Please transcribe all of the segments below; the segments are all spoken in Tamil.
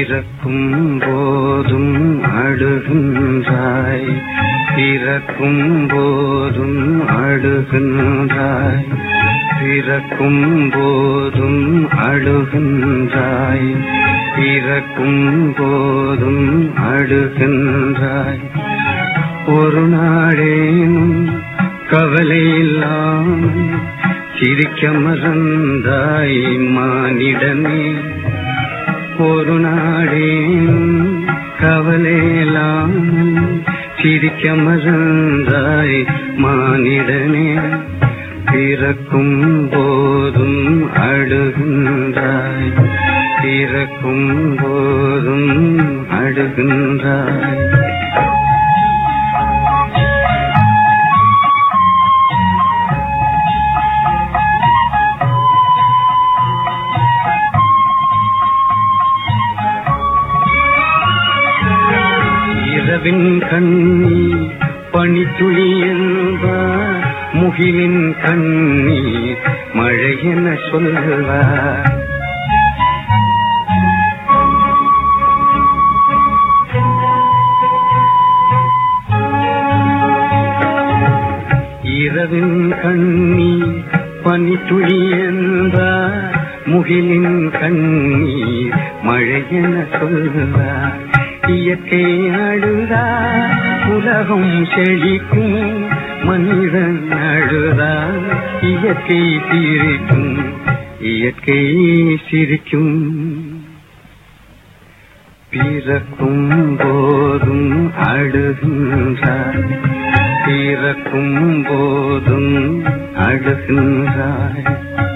பிறக்கும் போதும் அழுகின்றாய் பிறக்கும் போதும் அழுகின்றாய் பிறக்கும் போதும் அழுகின்றாய் பிறக்கும் போதும் அழுகின்றாய் ஒரு நாளேனும் கவலை இல்லாமல் சிரிக்க மறந்தாய் மானிடமே ஒரு நாடேனும் கவலையில்லாமல் சிரிக்க மறந்தாய் மானிடனே பிறக்கும் போதும் அழுகின்றாய் பிறக்கும் போதும் அழுகின்றாய் இரவின் கண்ணி பனித்துளி என்பார் முகிலின் கண்ணீர் மழை என சொல்வார் இரவின் கண்ணி பனித்துளி என்பார் முகிலின் கண்ணீர் மழை என சொல்வார் இயற்கை அழுதா உலகம் செழிக்கும் மனிதன் அழுதா இயற்கை சிரிக்கும் இயற்கை சிரிக்கும் பிறக்கும் போதும் அழுகின்றாய் பிறக்கும் போதும் அழுகின்றாய்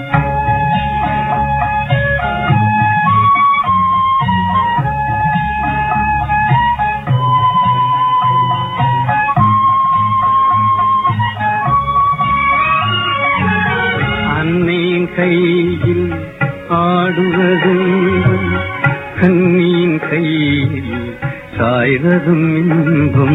அன்னையின் கையில் ஆடுவதும் கண்ணியின் கையில் சாய்வதும் இன்பம்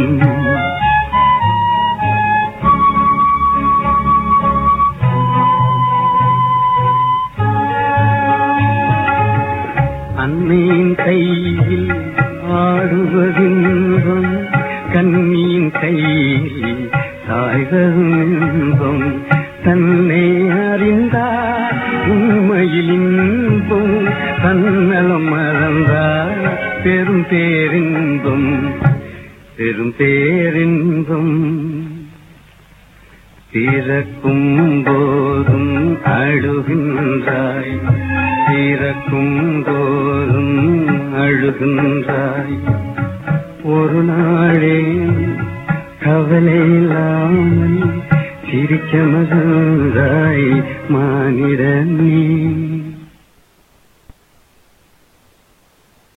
அன்னையின் கையில் ஆடுவதின்பம் கண்ணியின் கையில் சாய்வதும் இன்பம் தன்னை அறிந்தார் உண்மையில் இன்பம் தன்னலம் மறந்தார் பெரும் பேரின்பம் பெரும் பேரின்பம் பிறக்கும் போதும் அழுகின்றாய் பிறக்கும் போதும் அழுகின்றாய் ஒரு நாளே கவலை இல்லாமல் சிரிக்க மகிழ்ந்தாய் மானிடனே